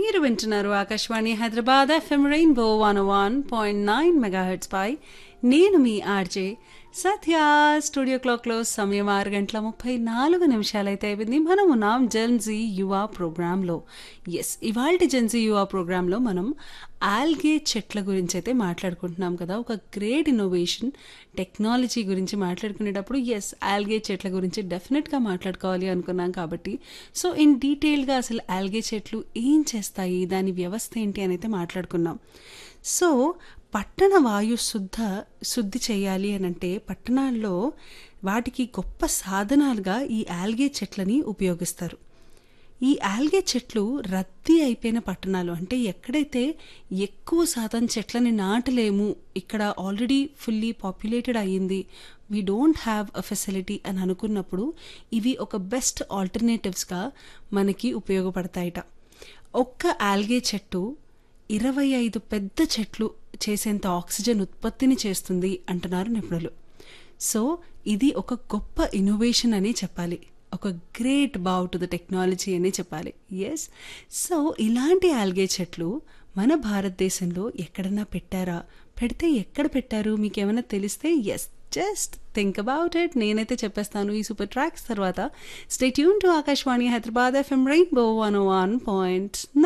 మీరు వింటున్నారు Akashvani Hyderabad FM rainbow one one point nine megahertz పై నేను మీ ఆర్జే సత్య స్టూడియో క్లాక్లో సమయం ఆరు గంటల ముప్పై నాలుగు నిమిషాలైతే అయిపోయింది మనం ఉన్నాం జెన్జీ యువ ప్రోగ్రాంలో ఎస్ ఇవాళ జెన్జీ యువ ప్రోగ్రాంలో మనం ఆల్గే చెట్ల గురించి అయితే మాట్లాడుకుంటున్నాం కదా ఒక గ్రేట్ ఇన్నోవేషన్ టెక్నాలజీ గురించి మాట్లాడుకునేటప్పుడు ఎస్ ఆల్గే చెట్ల గురించి డెఫినెట్గా మాట్లాడుకోవాలి అనుకున్నాం కాబట్టి సో ఇన్ డీటెయిల్గా అసలు ఆల్గే చెట్లు ఏం చేస్తాయి దాని వ్యవస్థ ఏంటి అని అయితే మాట్లాడుకున్నాం సో పట్టణ వాయు శుద్ధ శుద్ధి చేయాలి అని అంటే పట్టణాల్లో వాటికి గొప్ప సాధనాలుగా ఈ ఆల్గే చెట్లని ఉపయోగిస్తారు ఈ ఆల్గే చెట్లు రద్దీ అయిపోయిన పట్టణాలు అంటే ఎక్కడైతే ఎక్కువ శాతం చెట్లని నాటలేము ఇక్కడ ఆల్రెడీ ఫుల్లీ పాపులేటెడ్ అయ్యింది we don't have a facility అని అనుకున్నప్పుడు ఇవి ఒక బెస్ట్ ఆల్టర్నేటివ్స్గా మనకి ఉపయోగపడతాయట ఒక్క ఆల్గే చెట్టు ఇరవై ఐదు పెద్ద చెట్లు చేసేంత ఆక్సిజన్ ఉత్పత్తిని చేస్తుంది అంటున్నారు నిపుణులు సో ఇది ఒక గొప్ప ఇన్నోవేషన్ అని చెప్పాలి ఒక గ్రేట్ బావ్ టు ద టెక్నాలజీ అని చెప్పాలి ఎస్ సో ఇలాంటి ఆల్గే చెట్లు మన భారతదేశంలో ఎక్కడన్నా పెట్టారా పెడితే ఎక్కడ పెట్టారు మీకు ఏమైనా తెలిస్తే yes just think about it నేనైతే చెప్పేస్తాను ఈ సూపర్ ట్రాక్స్ తర్వాత stay tune to Akashvani Hyderabad FM rainbow one one point